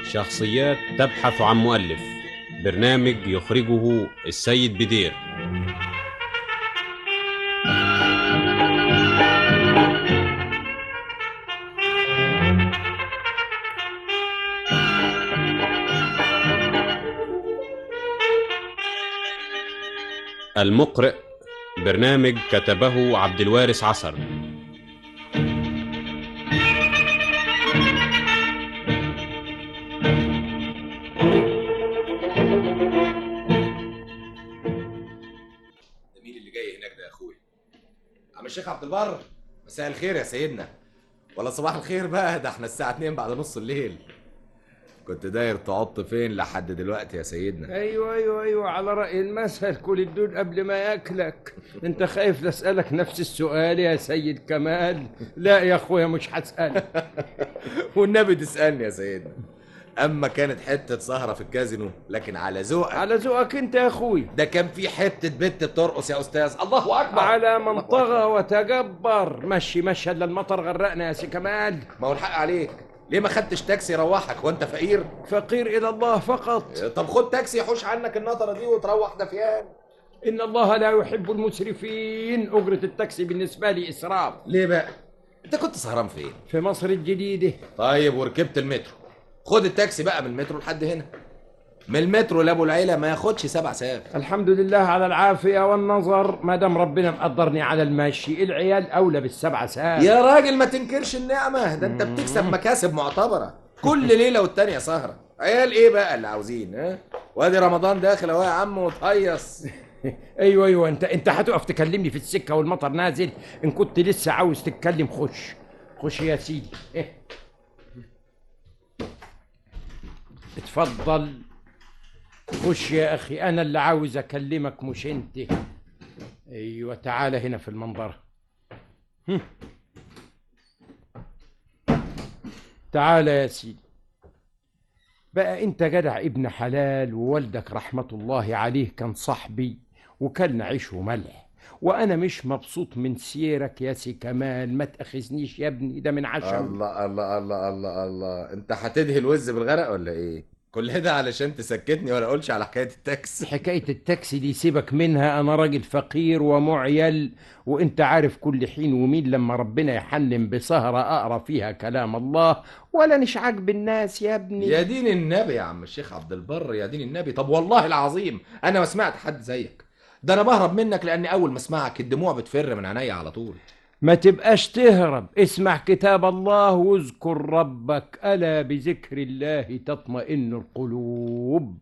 شخصيات تبحث عن مؤلف برنامج يخرجه السيد بدير المقرئ برنامج كتبه عبد الوارث عصر ده مين اللي جاي هناك ده يا اخويا عم الشيخ عبد البر مساء الخير يا سيدنا ولا صباح الخير بقى ده احنا الساعة 2 بعد نص الليل كنت داير تعط فين لحد دلوقتي يا سيدنا ايوه ايوه ايوه على راي المثل كل الدود قبل ما ياكلك انت خايف اسالك نفس السؤال يا سيد كمال لا يا اخويا مش هسالك والنبي تسألني يا سيدنا اما كانت حتة سهرة في الكازينو لكن على ذوقك على ذوقك انت يا اخوي ده كان في حتة بنت بترقص يا استاذ الله اكبر على من طغى وتجبر مشي مشي الا المطر غرقنا يا سي كمال ما هو الحق عليك ليه ما خدتش تاكسي يروحك وانت فقير فقير الى الله فقط طب خد تاكسي يحوش عنك النطرة دي وتروح دفيان ان الله لا يحب المسرفين اجره التاكسي بالنسبه لي اسراف ليه بقى انت كنت سهران فين في مصر الجديده طيب وركبت المترو خد التاكسي بقى من المترو لحد هنا من المترو لابو العيله ما ياخدش سبع ساعات الحمد لله على العافيه والنظر ما دام ربنا مقدرني على المشي العيال اولى بالسبع ساعات يا راجل ما تنكرش النعمه ده انت بتكسب مكاسب معتبره كل ليله والتانيه سهره عيال ايه بقى اللي عاوزين ها وادي رمضان داخل اهو يا عم وتهيص ايوه ايوه انت انت هتقف تكلمني في السكه والمطر نازل ان كنت لسه عاوز تتكلم خش خش يا سيدي إيه. اتفضل خش يا اخي انا اللي عاوز اكلمك مش انت ايوه تعال هنا في المنظر هم. تعال يا سيدي بقى انت جدع ابن حلال ووالدك رحمة الله عليه كان صاحبي وكلنا عيش وملح وانا مش مبسوط من سيرك يا سي كمال ما تاخذنيش يا ابني ده من عشم الله الله الله الله الله انت هتدهي الوز بالغرق ولا ايه كل ده علشان تسكتني ولا اقولش على حكايه التاكسي حكاية التاكسي دي سيبك منها أنا راجل فقير ومعيل وأنت عارف كل حين ومين لما ربنا يحنن بسهرة أقرأ فيها كلام الله ولا نش عاجب الناس يا ابني يا دين النبي يا عم الشيخ عبد البر يا دين النبي طب والله العظيم انا ما سمعت حد زيك ده انا بهرب منك لان اول ما اسمعك الدموع بتفر من عينيا على طول ما تبقاش تهرب اسمع كتاب الله واذكر ربك ألا بذكر الله تطمئن القلوب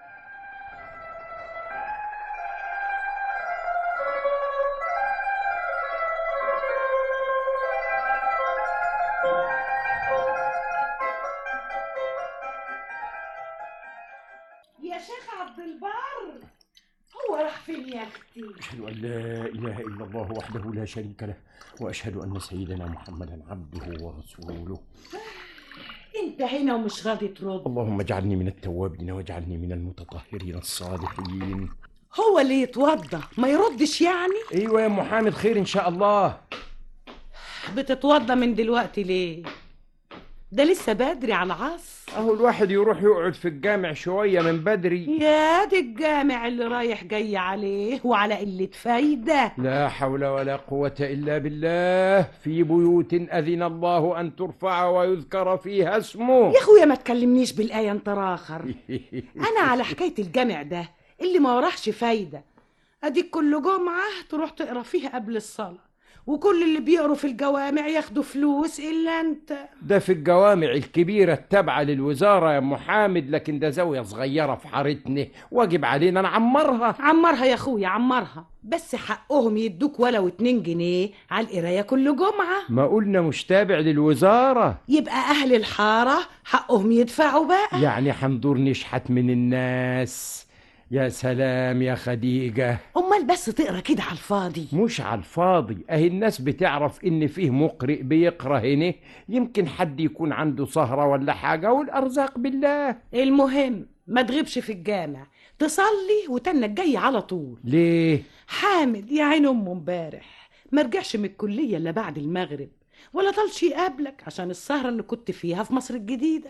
يا شيخ عبد البر هو راح فين يا اختي أشهد أن لا إله إلا الله وحده لا شريك له وأشهد أن سيدنا محمدا عبده ورسوله انت هنا ومش راضي ترد اللهم اجعلني من التوابين واجعلني من المتطهرين الصالحين هو اللي يتوضى ما يردش يعني ايوه يا ام حامد خير ان شاء الله بتتوضى من دلوقتي ليه ده لسه بدري على العصر اهو الواحد يروح يقعد في الجامع شويه من بدري يا دي الجامع اللي رايح جاي عليه وعلى قلة فايدة لا حول ولا قوه الا بالله في بيوت اذن الله ان ترفع ويذكر فيها اسمه يا اخويا ما تكلمنيش بالآية انت راخر انا على حكاية الجامع ده اللي ما وراحش فايدة اديك كل جمعة تروح تقرا فيها قبل الصلاة وكل اللي بيقروا في الجوامع ياخدوا فلوس الا انت ده في الجوامع الكبيرة التابعة للوزارة يا أم حامد لكن ده زاوية صغيرة في حارتنا واجب علينا نعمرها عمرها يا اخويا عمرها بس حقهم يدوك ولو اتنين جنيه على القراية كل جمعة ما قلنا مش تابع للوزارة يبقى اهل الحارة حقهم يدفعوا بقى يعني حندور نشحت من الناس يا سلام يا خديجة امال بس تقرا كده على الفاضي مش على الفاضي اهي الناس بتعرف ان فيه مقرئ بيقرا هنا يمكن حد يكون عنده سهرة ولا حاجة والارزاق بالله المهم ما تغيبش في الجامع تصلي وتنك جاي على طول ليه حامد يا عين امه امبارح ما رجعش من الكليه الا بعد المغرب ولا طالش يقابلك عشان السهره اللي كنت فيها في مصر الجديده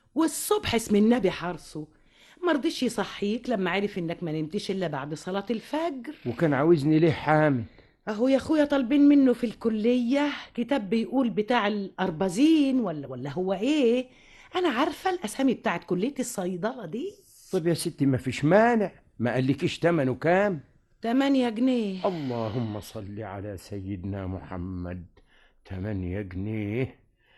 والصبح اسم النبي حرصه مرضيش يصحيك لما عرف انك ما نمتش الا بعد صلاة الفجر وكان عاوزني ليه حامل اهو يا اخويا طالبين منه في الكلية كتاب بيقول بتاع الاربازين ولا ولا هو ايه انا عارفة الاسامي بتاعت كلية الصيدلة دي طب يا ستي ما فيش مانع ما قالكيش تمنه كام 8 جنيه اللهم صل على سيدنا محمد تمانية جنيه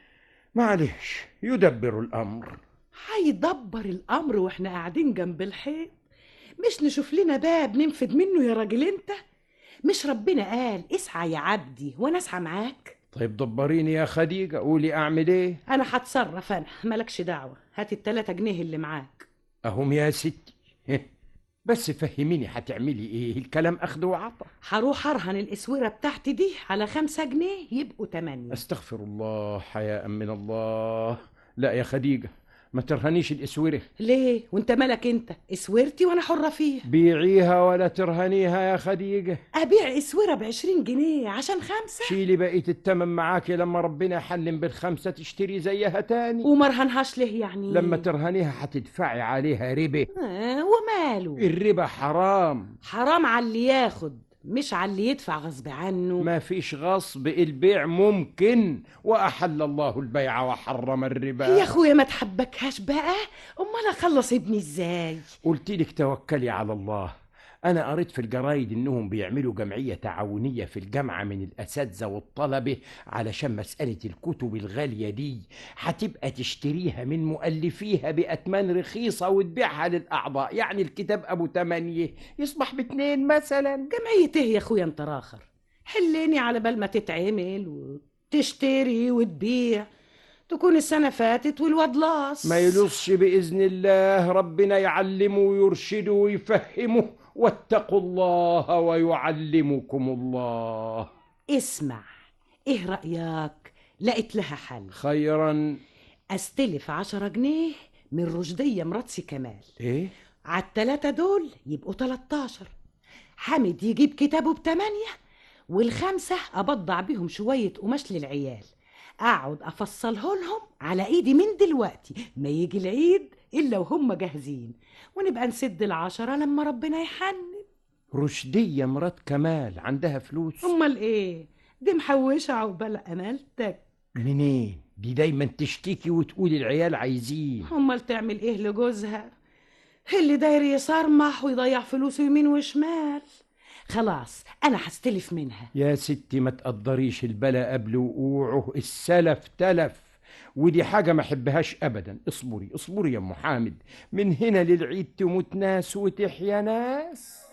معلش يدبر الأمر هيدبر الامر واحنا قاعدين جنب الحيط مش نشوف لنا باب ننفد منه يا راجل انت مش ربنا قال اسعى يا عبدي وانا اسعى معاك طيب دبريني يا خديجة قولي أعمل إيه انا هتصرف انا مالكش دعوه هات التلاتة جنيه اللي معاك أهم يا ستي بس فهميني هتعملي إيه الكلام أخذ وعطا هروح ارهن الاسوره بتاعتي دي على خمسة جنيه يبقوا تمانية أستغفر الله حياء من الله لا يا خديجة ما ترهنيش الإسورة ليه وانت مالك انت اسورتي وانا حره فيها بيعيها ولا ترهنيها يا خديجة ابيع اسوره بعشرين جنيه عشان خمسة شيلي بقية التمن معاكي لما ربنا يحلم بالخمسة تشتري زيها تاني وما رهنهاش ليه يعني لما ترهنيها هتدفعي عليها ربا آه وماله الربا حرام حرام على اللي ياخد مش على اللي يدفع غصب عنه ما فيش غصب البيع ممكن وأحل الله البيع وحرم الربا يا اخويا ما تحبكهاش بقى امال اخلص ابني ازاي قلت لك توكلي على الله أنا قريت في الجرايد إنهم بيعملوا جمعية تعاونية في الجامعة من الأساتذة والطلبة علشان مسألة الكتب الغالية دي هتبقى تشتريها من مؤلفيها بأتمان رخيصة وتبيعها للأعضاء يعني الكتاب أبو تمانية يصبح باتنين مثلا جمعية ايه يا اخويا انت راخر حليني على بال ما تتعمل وتشتري وتبيع تكون السنة فاتت والواد لاص ما يلصش بإذن الله ربنا يعلمه ويرشده ويفهمه واتقوا الله ويعلمكم الله اسمع ايه رأيك لقيت لها حل خيرا استلف عشرة جنيه من رشدية مرات سي كمال ايه على التلاتة دول يبقوا 13 حامد يجيب كتابه بتمانية والخمسة أبضع بيهم شوية قماش للعيال أقعد أفصله لهم على إيدي من دلوقتي ما يجي العيد إلا وهم جاهزين ونبقى نسد العشرة لما ربنا يحنن رشدية مرات كمال عندها فلوس أمال إيه دي محوشة عقبال أمالتك منين دي دايما تشتكي وتقول العيال عايزين أمال تعمل إيه لجوزها اللي داير يصرمح ويضيع فلوسه يمين وشمال خلاص أنا هستلف منها يا ستي ما تقدريش البلا قبل وقوعه السلف تلف ودي حاجة ما احبهاش ابدا اصبري اصبري يا ام حامد من هنا للعيد تموت ناس وتحيا ناس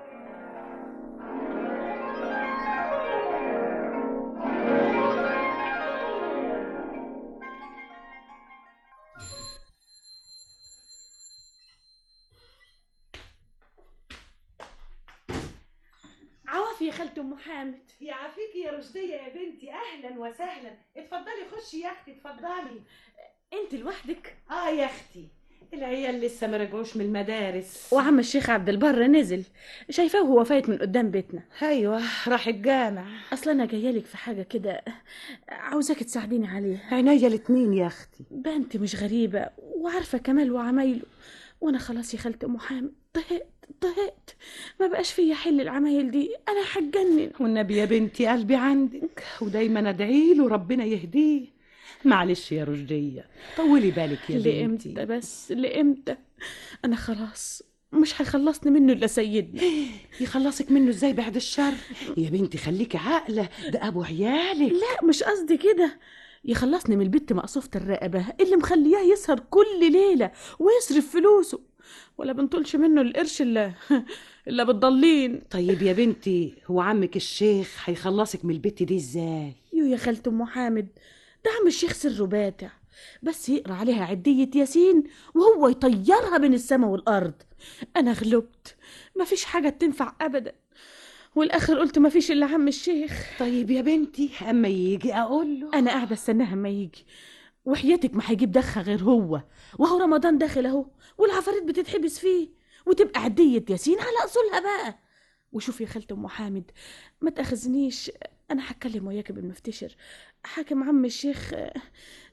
عوافي يا خالة ام حامد يعافيكي يا رشدية يا بنتي أهلا وسهلا اتفضلي خشي يا أختي اتفضلي انت لوحدك آه يا أختي العيال لسه ما رجعوش من المدارس وعم الشيخ عبد البر نزل شايفاه وهو فايت من قدام بيتنا أيوة راح الجامع اصل انا جايه لك في حاجه كده عاوزاك تساعديني عليها عينيا الاتنين يا أختي بنت مش غريبه وعارفه كمال وعمايله وانا خلاص يا خالة ام حامد طهقت طهقت ما بقاش فيا حل العمايل دي انا هتجنن والنبي يا بنتي قلبي عندك ودايما ادعي له ربنا يهديه معلش يا رشدية طولي بالك يا لامتى بنتي بس لامتى انا خلاص مش هيخلصني منه الا سيدنا يخلصك منه ازاي بعد الشر يا بنتي خليكي عاقلة ده ابو عيالك لا مش قصدي كده يخلصني من البت مقصوفة الرقبة اللي مخلياه يسهر كل ليلة ويصرف فلوسه ولا بنطولش منه القرش الا الا بتضلين طيب يا بنتي هو عمك الشيخ هيخلصك من البت دي ازاي يو يا خالة ام حامد ده عم الشيخ سر باتع بس يقرا عليها عدية ياسين وهو يطيرها بين السما والأرض أنا غلبت مفيش حاجة تنفع أبدا والآخر قلت مفيش إلا عم الشيخ طيب يا بنتي اما يجي اقول له أنا قاعدة استناها أما يجي وحياتك ما هيجيب دخة غير هو وهو رمضان داخل أهو والعفاريت بتتحبس فيه وتبقى عدية ياسين على أصولها بقى وشوف يا خالة أم حامد ما تأخذنيش أنا هتكلم وياك بالمفتشر حاكم عم الشيخ آه،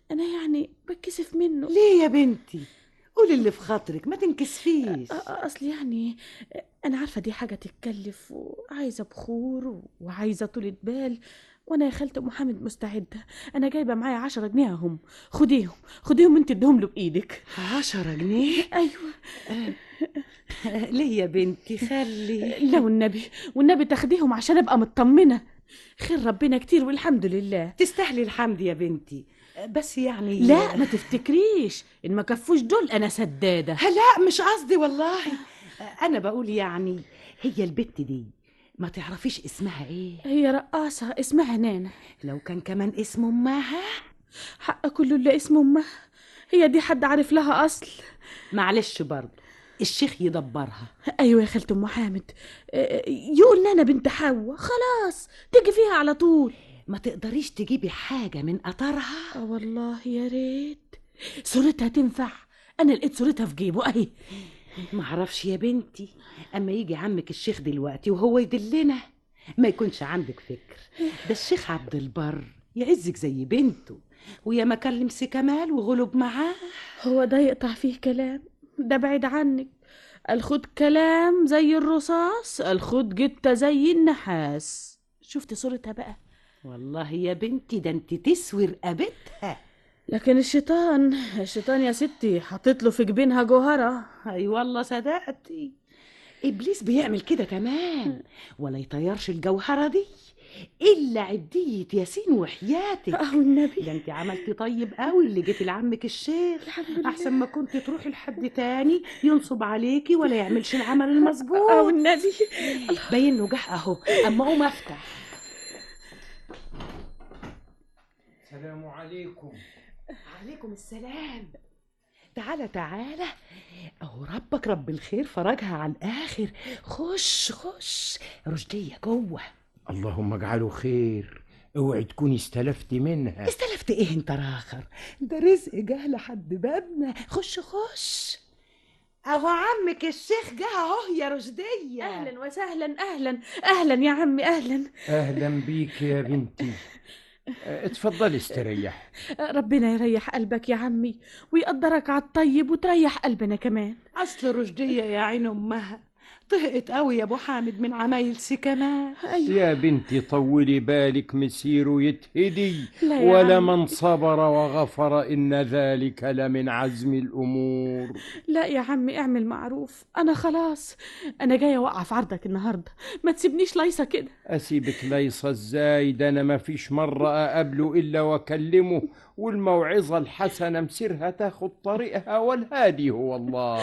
انا يعني بتكسف منه ليه يا بنتي قولي اللي في خاطرك ما تنكسفيش أ- أ- اصل يعني انا عارفه دي حاجه تتكلف وعايزه بخور وعايزه طولة بال وانا يا خالة ام محمد مستعده انا جايبه معايا عشرة جنيه اهم خديهم خديهم انت اديهم له بايدك عشرة جنيه ايوه ليه يا بنتي خلي لا والنبي والنبي تاخديهم عشان ابقى مطمنه خير ربنا كتير والحمد لله تستاهلي الحمد يا بنتي بس يعني لا ما تفتكريش ان ما كفوش دول انا سداده لا مش قصدي والله انا بقول يعني هي البت دي ما تعرفيش اسمها ايه هي رقاصه اسمها نانا لو كان كمان اسم امها حق كله اللي اسمه امها هي دي حد عارف لها اصل معلش برضه الشيخ يدبرها ايوه يا خالة ام حامد آه، يقول نانا بنت حواء خلاص تيجي فيها على طول ما تقدريش تجيبي حاجة من قطرها اه والله يا ريت صورتها تنفع انا لقيت صورتها في جيبه اهي معرفش يا بنتي اما يجي عمك الشيخ دلوقتي وهو يدلنا ما يكونش عندك فكر ده الشيخ عبد البر يعزك زي بنته ويا ما كلم سي كمال وغلب معاه هو ده يقطع فيه كلام ده بعيد عنك الخد كلام زي الرصاص الخد جتة زي النحاس شفت صورتها بقى والله يا بنتي ده انت تسوي رقبتها لكن الشيطان الشيطان يا ستي حاطط له في جبينها جوهرة اي والله صدقتي ابليس بيعمل كده كمان ولا يطيرش الجوهره دي الا عديه ياسين وحياتك اه النبي ده انت عملتي طيب قوي اللي جيتي لعمك الشيخ الحمد لله احسن ما كنت تروحي لحد تاني ينصب عليكي ولا يعملش العمل اه المظبوط النبي باين له جه اهو اما اقوم افتح السلام عليكم عليكم السلام تعالى تعالى اهو ربك رب الخير فرجها على الاخر خش خش رشديه جوه اللهم اجعله خير اوعي تكوني استلفتي منها استلفت ايه انت راخر ده رزق جه لحد بابنا خش خش اهو عمك الشيخ جه اهو يا رشديه اهلا وسهلا اهلا اهلا يا عمي اهلا اهلا بيك يا بنتي اه، اتفضلي استريح ربنا يريح قلبك يا عمي ويقدرك على الطيب وتريح قلبنا كمان اصل رشديه يا عين امها طهقت قوي يا ابو حامد من عمايل سي كمال ايوه يا بنتي طولي بالك مسيره يتهدي لا يا ولا عم. من صبر وغفر إن ذلك لمن عزم الأمور لا يا عمي اعمل معروف انا خلاص انا جايه اوقع في عرضك النهارده ما تسيبنيش لايصه كده أسيبك ليس ازاي ده أنا ما فيش مرة أقابله إلا وأكلمه والموعظة الحسنة مسيرها تاخد طريقها والهادي هو الله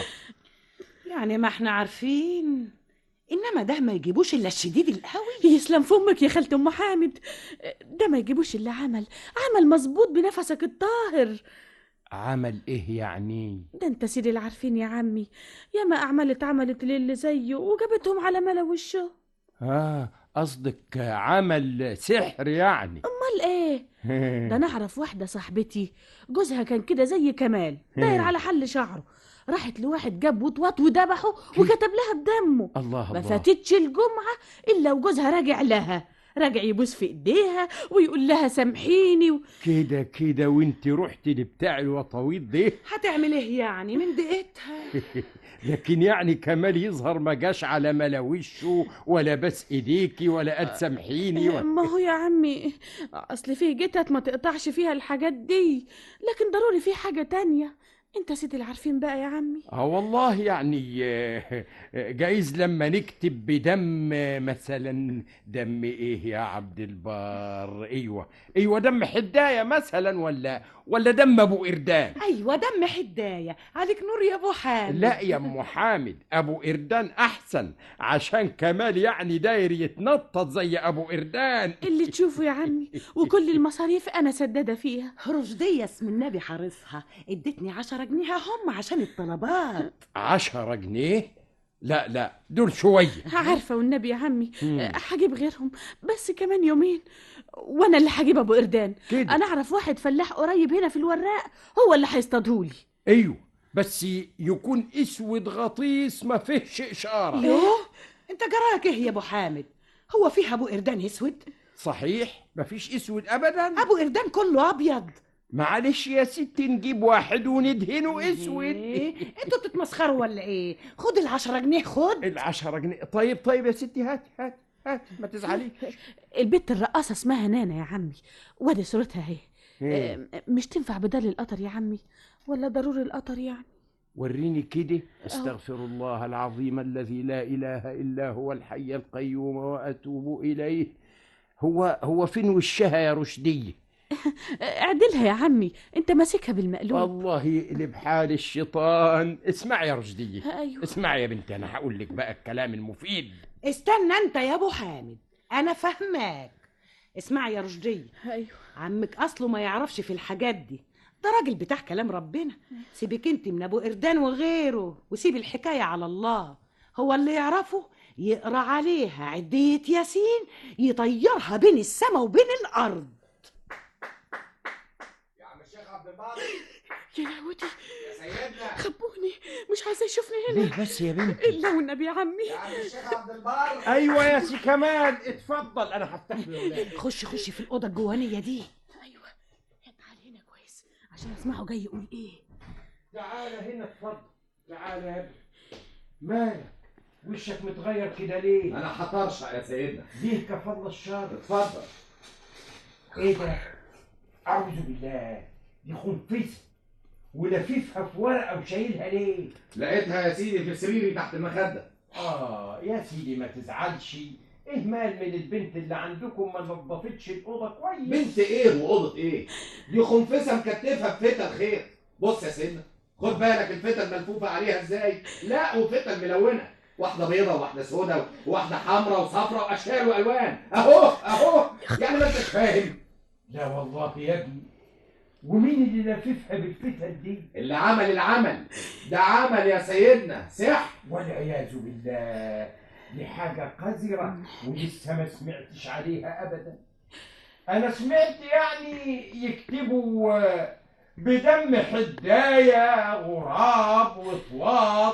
يعني ما احنا عارفين انما ده ما يجيبوش الا الشديد القوي يسلم فمك يا خالة ام حامد ده ما يجيبوش اللي عمل عمل مظبوط بنفسك الطاهر عمل إيه يعني ده انت سيدي العارفين يا عمي ياما اعمال اتعملت للي زيه وجابتهم على ملا وشه آه قصدك عمل سحر يعني امال ايه ده انا اعرف واحده صاحبتي جوزها كان كده زي كمال داير على حل شعره راحت لواحد جاب وطوط وذبحه وكتب لها بدمه الله ما الله فاتتش الجمعه الا وجوزها راجع لها راجع يبوس في ايديها ويقول لها سامحيني و... كده كده وانت رحت لبتاع الوطويط ده هتعمل ايه يعني من دقتها لكن يعني كمال يظهر ما جاش على ملا وشه ولا بس ايديكي ولا قد سامحيني ولا ما هو يا عمي اصل فيه جتت ما تقطعش فيها الحاجات دي لكن ضروري في حاجه تانية انت سيدي العارفين بقى يا عمي اه والله يعني آه، آه، جايز لما نكتب بدم آه، مثلا دم ايه يا عبد البار ايوه ايوه دم حدايه مثلا ولا ولا دم ابو قردان ايوه دم حدايه عليك نور يا ابو حامد لا يا ام حامد ابو قردان احسن عشان كمال يعني داير يتنطط زي ابو قردان اللي تشوفه يا عمي وكل المصاريف انا سداده فيها رشدية اسم النبي حارسها ادتني عشرة جنيه هم عشان الطلبات عشرة جنيه لا لا دول شوية عارفه والنبي يا عمي مم. أه، هجيب غيرهم بس كمان يومين وانا اللي هجيب ابو قردان كده انا اعرف واحد فلاح قريب هنا في الوراق هو اللي هيصطادهولي ايوه بس يكون اسود غطيس ما فيهش اشاره يوه انت جراك ايه يا ابو حامد هو فيها ابو قردان اسود صحيح ما فيش اسود ابدا ابو قردان كله ابيض معلش يا ستي نجيب واحد وندهنه اسود إيه؟ انتوا بتتمسخروا ولا ايه خد العشرة جنيه خد العشرة جنيه طيب طيب يا ستي هات هات هات ما تزعليش البت الرقاصة اسمها نانا يا عمي وادي صورتها اهي إيه. آه، مش تنفع بدل القطر يا عمي ولا ضروري القطر يعني وريني كده استغفر الله العظيم الذي لا اله الا هو الحي القيوم واتوب اليه هو هو فين وشها يا رشديه آه، اعدلها يا عمي انت ماسكها بالمقلوب الله يقلب حال الشيطان اسمعي يا رشديه ايوه اسمعي يا بنتي انا هقول لك بقى الكلام المفيد استنى انت يا ابو حامد انا فهماك اسمع يا رشدية ايوه عمك اصله ما يعرفش في الحاجات دي ده راجل بتاع كلام ربنا سيبك انت من ابو قردان وغيره وسيب الحكايه على الله هو اللي يعرفه يقرا عليها عديه ياسين يطيرها بين السماء وبين الارض يا عم الشيخ عبد البر يا لهوتي يا سيدنا خبوني مش عايزه يشوفني هنا ليه بس يا بنتي الا والنبي يا عمي يا عم الشيخ عبد البر ايوه يا سي كمال اتفضل انا هفتح له خش خش في الاوضه الجوانيه دي ايوه تعال هنا كويس عشان اسمعه جاي يقول ايه تعال هنا اتفضل تعال يا ابني مالك وشك متغير كده ليه انا هطرشق يا سيدنا ليه كفضل الشر اتفضل ايه ده اعوذ بالله دي خنفسه ولفيفها في ورقه وشايلها ليه لقيتها يا سيدي في سريري تحت المخده اه يا سيدي ما تزعلش اهمال من البنت اللي عندكم ما نظفتش الاوضه كويس بنت ايه واوضه ايه دي خنفسه مكتفه بفتل خير بص يا سيدنا خد بالك الفتل ملفوفه عليها ازاي لا وفتل ملونه واحده بيضه وواحده سودة وواحده حمراء وصفراء واشكال والوان اهو اهو يعني ما انتش فاهم لا والله يا ابني ومين اللي لففها بالفتل دي اللي عمل العمل ده عمل يا سيدنا سحر والعياذ بالله دي حاجة قذرة ولسه ما سمعتش عليها أبدا أنا سمعت يعني يكتبوا آه، بدم حداية غراب وطواط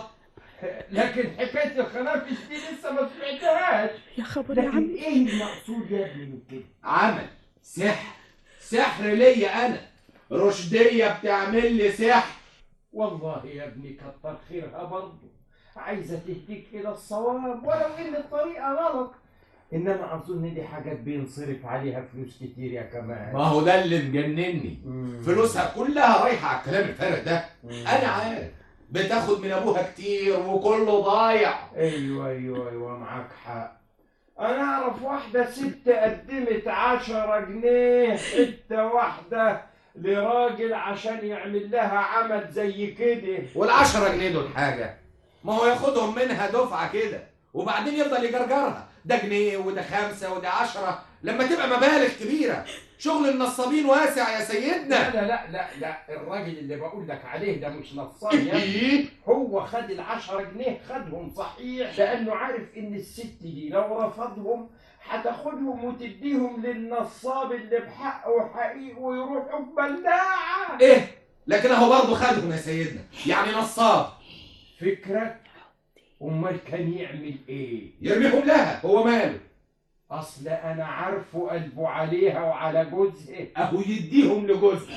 لكن حكاية الخنافس دي لسه ما سمعتهاش يا خبر يا لكن عمي إيه المقصود يا ابني من كده؟ عمل سحر سحر ليا انا رشديه بتعمل لي سحر والله يا ابني كتر خيرها برضه عايزة تهديك إلى الصواب ولو إن الطريقة غلط إنما أظن دي حاجات بينصرف عليها فلوس كتير يا كمان ما هو ده اللي مجنني فلوسها كلها رايحه على الكلام الفارغ ده انا عارف بتاخد من ابوها كتير وكله ضايع أيوة أيوة أيوة معاك حق أنا أعرف واحدة ست قدمت عشرة جنيه حتة واحدة لراجل عشان يعمل لها عمل زي كده والعشرة جنيه دول حاجة ما هو ياخدهم منها دفعة كده وبعدين يفضل يجرجرها ده جنيه وده خمسة وده عشرة لما تبقى مبالغ كبيرة شغل النصابين واسع يا لا سيدنا لا لا لا لا الراجل اللي بقول لك عليه ده مش نصاب يا ابني ايه هو خد العشرة جنيه خدهم صحيح لأنه عارف إن الست دي لو رفضهم هتاخدهم وتديهم للنصاب اللي بحقه حقيقي ويروحوا في بلاعة ايه لكن اهو برضه خدهم يا سيدنا يعني نصاب فكرة أمال كان يعمل إيه؟ يرميهم لها هو ماله أصل أنا عارفه قلبه عليها وعلى جوزها اهو يديهم لجوزها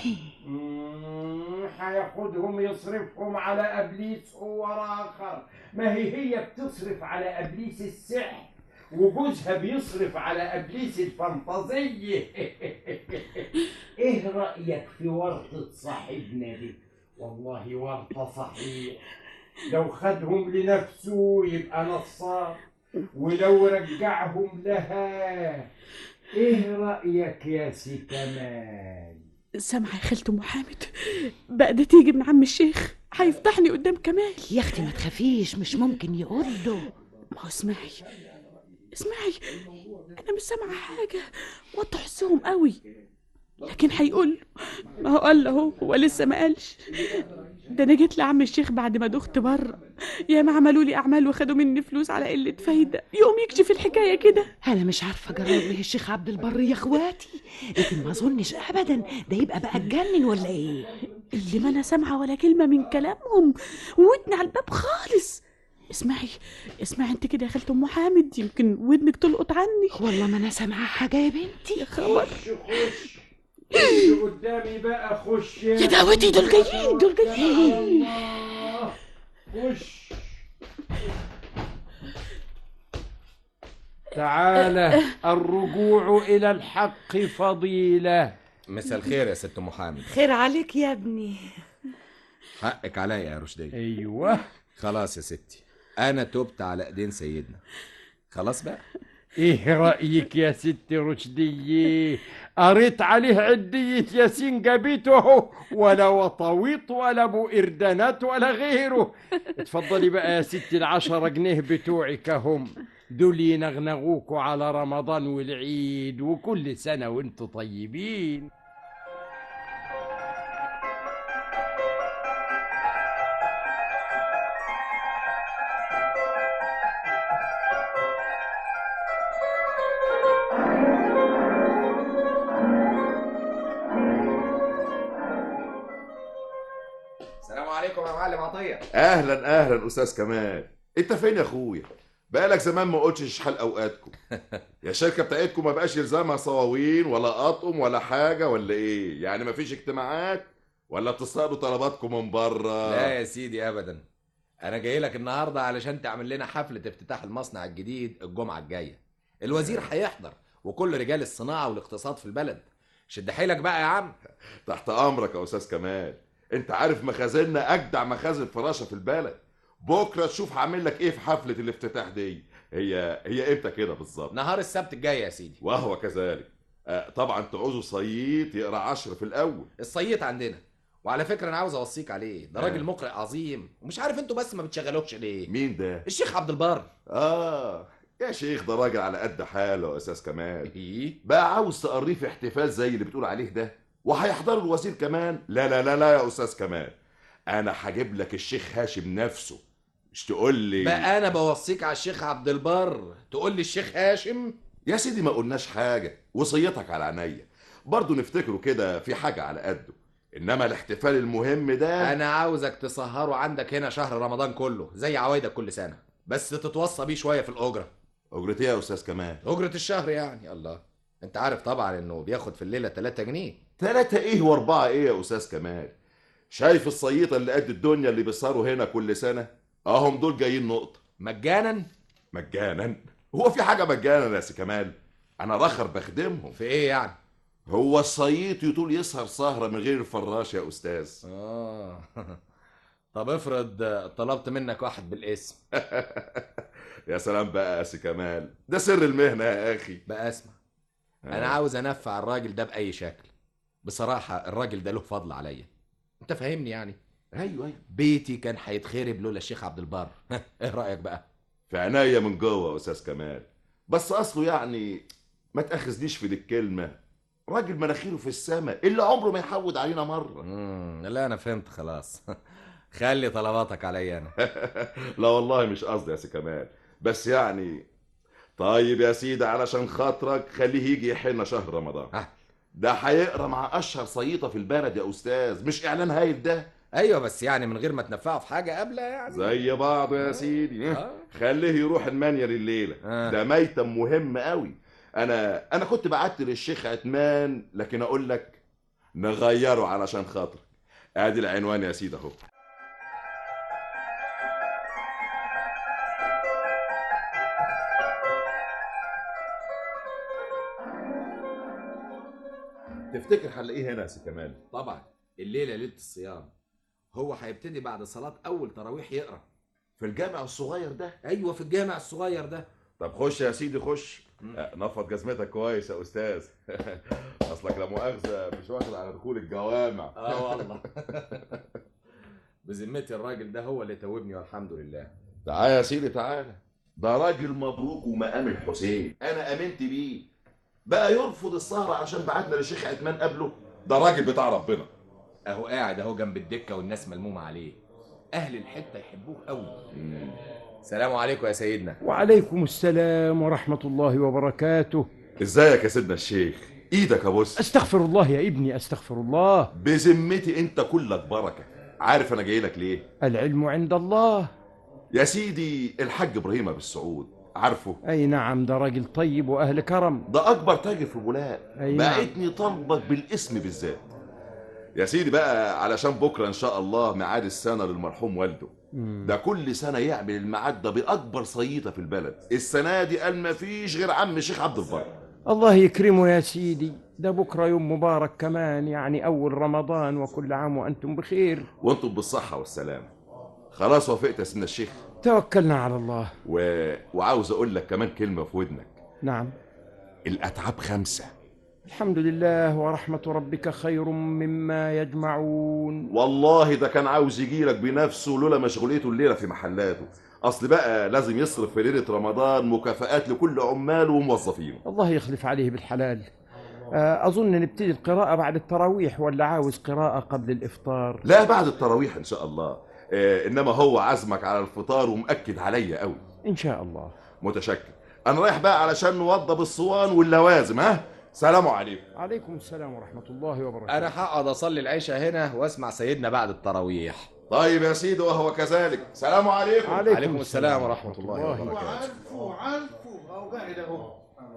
مم، هياخدهم يصرفهم على ابليس هو اخر ما هي هي بتصرف على ابليس السحر وجوزها بيصرف على ابليس الفانتازيه ايه رايك في ورطه صاحبنا دي والله ورطه صحيح لو خدهم لنفسه يبقى نصاب ولو رجعهم لها ايه رايك يا سي كمال سامعة يا خالته أم حامد بقى ده تيجي من عم الشيخ هيفضحني قدام كمال يا اختي ما تخافيش مش ممكن يقول له ما هو اسمعي اسمعي انا مش سامعه حاجه وضح حسهم قوي لكن هيقول ما هو قال له هو لسه ما قالش ده انا جيت لعم الشيخ بعد ما دخت بره يا ما عملوا لي اعمال وخدوا مني فلوس على قله فايده يقوم يكشف الحكايه كده انا مش عارفه جرب ايه الشيخ عبد البر يا اخواتي لكن ما اظنش ابدا ده يبقى بقى اتجنن ولا ايه اللي ما انا سامعه ولا كلمه من كلامهم ودني على الباب خالص اسمعي اسمعي انت كده يا خالة ام حامد يمكن ودنك تلقط عني والله ما انا سامعه حاجه يا بنتي يا خبر خش خش اللي قدامي بقى خش يا دعوتي دول جايين دول جايين الله. خش تعالى الرجوع إلى الحق فضيلة مساء الخير يا ست محمد خير عليك يا ابني حقك عليا يا رشدية أيوة خلاص يا ستي انا تبت على ايدين سيدنا خلاص بقى إيه رأيك يا ست رشدية قريت عليه عدية ياسين جابته ولا وطويط ولا أبو إردانات ولا غيره اتفضلي بقى يا ستي العشرة جنيه بتوعك هم دول ينغنغوكوا على رمضان والعيد وكل سنة وانتوا طيبين السلام عليكم يا معلم عطيه اهلا اهلا استاذ كمال انت فين يا اخويا بقالك زمان ما قلتش شحال اوقاتكم يا الشركه بتاعتكم ما بقاش يلزمها صواوين ولا اطقم ولا حاجه ولا ايه يعني ما فيش اجتماعات ولا بتستقبلوا طلباتكم من بره لا يا سيدي ابدا انا جاي لك النهارده علشان تعمل لنا حفله افتتاح المصنع الجديد الجمعه الجايه الوزير هيحضر وكل رجال الصناعه والاقتصاد في البلد شد حيلك بقى يا عم تحت امرك يا استاذ كمال انت عارف مخازننا اجدع مخازن فراشه في البلد بكره تشوف هعمل لك ايه في حفله الافتتاح دي هي هي امتى كده بالظبط نهار السبت الجاي يا سيدي وهو كذلك آه، طبعا تعوزوا صييط يقرا عشر في الاول الصيت عندنا وعلى فكره انا عاوز اوصيك عليه ده راجل آه. مقرئ عظيم ومش عارف انتوا بس ما بتشغلوش ليه مين ده الشيخ عبد البر اه يا شيخ ده راجل على قد حاله يا استاذ كمال ايه بقى عاوز تقريه في احتفال زي اللي بتقول عليه ده وهيحضروا الوزير كمان لا لا لا لا يا استاذ كمال انا هجيب لك الشيخ هاشم نفسه مش تقول لي بقى انا بوصيك على الشيخ عبد البر تقول لي الشيخ هاشم يا سيدي ما قلناش حاجه وصيتك على عينيا برضه نفتكره كده في حاجه على قده انما الاحتفال المهم ده انا عاوزك تسهره عندك هنا شهر رمضان كله زي عوايدك كل سنه بس تتوصى بيه شويه في الاجره اجرتي يا استاذ كمال اجره الشهر يعني الله انت عارف طبعا انه بياخد في الليله 3 جنيه تلاتة ايه واربعة ايه يا استاذ كمال شايف الصييطة اللي قد الدنيا اللي بيسهروا هنا كل سنة اهم دول جايين نقطة مجانا مجانا هو في حاجة مجانا يا سي كمال انا رخر بخدمهم في ايه يعني هو الصييط يطول يسهر سهرة من غير الفراش يا استاذ اه طب افرض طلبت منك واحد بالاسم يا سلام بقى يا سي كمال ده سر المهنة يا اخي بقى اسمع انا عاوز انفع الراجل ده باي شكل بصراحه الراجل ده له فضل عليا انت فاهمني يعني ايوه ايوه بيتي كان هيتخرب لولا الشيخ عبد البر ايه رايك بقى في عينيا من جوه يا استاذ كمال بس اصله يعني ما تاخذنيش في دي الكلمة راجل مناخيره في السماء اللي عمره ما يحود علينا مرة امم لا انا فهمت خلاص خلي طلباتك عليا انا لا والله مش قصدي يا سي كمال بس يعني طيب يا سيدي علشان خاطرك خليه يجي يحن شهر رمضان آه. ده هيقرا مع اشهر صييطه في البلد يا استاذ مش اعلان هايل ده ايوه بس يعني من غير ما تنفعه في حاجه قبله يعني زي بعض يا سيدي آه. خليه يروح المانيال الليله آه. ده ميتم مهم قوي انا انا كنت بعت للشيخ عثمان لكن اقول لك نغيره علشان خاطرك ادي العنوان يا سيدي اهو تفتكر هنلاقيه هنا يا سي كمال طبعا الليله ليله الصيام هو هيبتدي بعد صلاه اول تراويح يقرا في الجامع الصغير ده ايوه في الجامع الصغير ده طب خش يا سيدي خش آه، نفض جزمتك كويس يا استاذ اصلك لا مؤاخذه مش واخد على دخول الجوامع اه والله بذمتي الراجل ده هو اللي توبني والحمد لله تعال يا سيدي تعال ده راجل مبروك ومقام الحسين انا امنت بيه بقى يرفض السهرة عشان بعتنا للشيخ عثمان قبله ده راجل بتاع ربنا اهو قاعد اهو جنب الدكه والناس ملمومه عليه اهل الحته يحبوه قوي سلام عليكم يا سيدنا وعليكم السلام ورحمة الله وبركاته ازيك يا سيدنا الشيخ ايدك يا بص أستغفر الله يا ابني أستغفر الله بذمتي انت كلك بركه عارف انا جاي لك ليه العلم عند الله يا سيدي الحاج ابراهيم ابو السعود عارفه اي نعم ده راجل طيب واهل كرم ده اكبر تاجر في بولاق أي نعم. بعتني طلبك بالاسم بالذات يا سيدي بقى علشان بكره ان شاء الله ميعاد السنه للمرحوم والده ده كل سنه يعمل الميعاد ده باكبر صييطه في البلد السنه دي قال ما فيش غير عم الشيخ عبد البر الله يكرمه يا سيدي ده بكره يوم مبارك كمان يعني اول رمضان وكل عام وانتم بخير وانتم بالصحه والسلامه خلاص وافقت يا سيدنا الشيخ توكلنا على الله و... وعاوز اقول لك كمان كلمه في ودنك نعم الاتعاب خمسه الحمد لله ورحمه ربك خير مما يجمعون والله ده كان عاوز يجيلك بنفسه لولا مشغوليته الليله في محلاته اصل بقى لازم يصرف في ليله رمضان مكافآت لكل عماله وموظفينه الله يخلف عليه بالحلال آه، أظن نبتدي القراءة بعد التراويح ولا عاوز قراءة قبل الإفطار لا بعد التراويح ان شاء الله آه انما هو عزمك على الفطار ومأكد عليا قوي إن شاء الله متشكر انا رايح بقى علشان نوضب الصوان واللوازم ها سلام عليكم عليكم السلام ورحمة الله وبركاته انا هقعد اصلي العشاء هنا واسمع سيدنا بعد التراويح طيب يا سيدي وهو كذلك سلام عليكم عليكم السلام ورحمه الله وبركاته وعارفه عارفه اهو قاعد اهو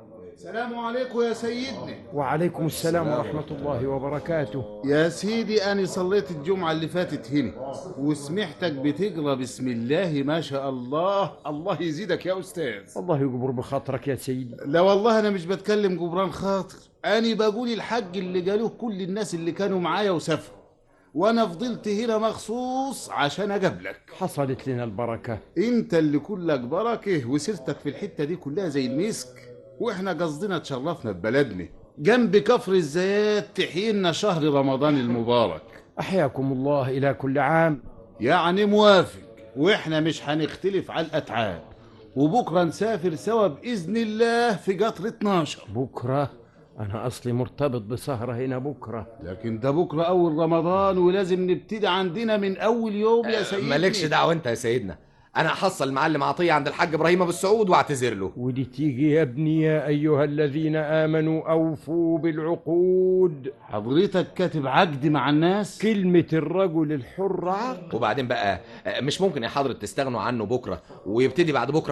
سلام عليكم يا سيدنا وعليكم السلام ورحمة الله وبركاته يا سيدي أنا صليت الجمعة اللي فاتت هنا وسمعتك بتقرا بسم الله ما شاء الله الله يزيدك يا أستاذ الله يجبر بخاطرك يا سيدي لا والله أنا مش بتكلم جبران خاطر أنا بقول الحج اللي قالوه كل الناس اللي كانوا معايا وسافروا وأنا فضلت هنا مخصوص عشان أقابلك حصلت لنا البركة انت اللي كلك بركه وسيرتك في الحته دي كلها زي المسك واحنا قصدنا تشرفنا ببلدنا جنب كفر الزيات تحيينا شهر رمضان المبارك أحياكم الله إلى كل عام يعني موافق واحنا مش هنختلف على الاتعاب وبكره نسافر سوا باذن الله في قطر 12 بكرة أنا أصلي مرتبط بسهرة هنا بكرة لكن ده بكره اول رمضان ولازم نبتدي عندنا من اول يوم يا سيدي مالكش دعوه انت يا سيدنا انا هحصل المعلم عطيه عند الحاج ابراهيم ابو السعود واعتذر له ودي تيجي يا ابني يا أيها الذين آمنوا أوفوا بالعقود حضرتك كاتب عقد مع الناس كلمة الرجل الحر عقد وبعدين بقى آه، مش ممكن يا حضرة تستغنوا عنه بكره ويبتدي بعد بكره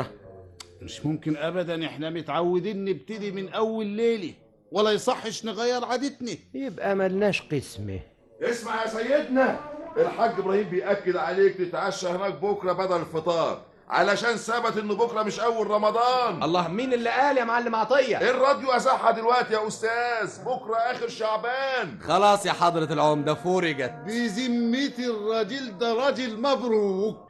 مش ممكن ابدا احنا متعودين نبتدي من اول ليله ولا يصحش نغير عادتنا يبقى ملناش قسمه اسمع يا سيدنا الحاج ابراهيم بيأكد عليك تتعشى هناك بكره بدل الفطار علشان ثبت ان بكره مش اول رمضان الله مين اللي قال يا معلم عطيه الراديو ازاحها دلوقتي يا استاذ بكره اخر شعبان خلاص يا حضرة العمدة فرجت بذمتي الراجل ده راجل مبروك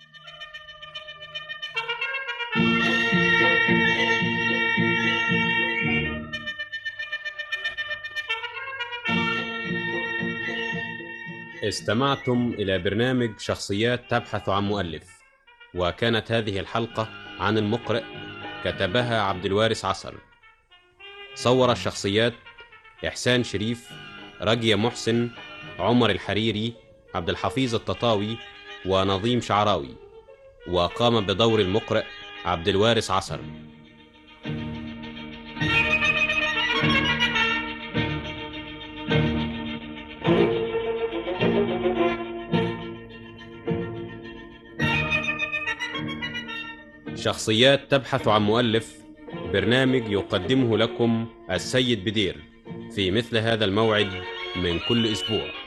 استمعتم إلى برنامج شخصيات تبحث عن مؤلف وكانت هذه الحلقة عن المقرئ كتبها عبد الوارث عصر صور الشخصيات إحسان شريف رجية محسن عمر الحريري عبد الحفيظ التطاوي ونظيم شعراوي وقام بدور المقرئ عبد الوارث عصر شخصيات تبحث عن مؤلف برنامج يقدمه لكم السيد بدير في مثل هذا الموعد من كل اسبوع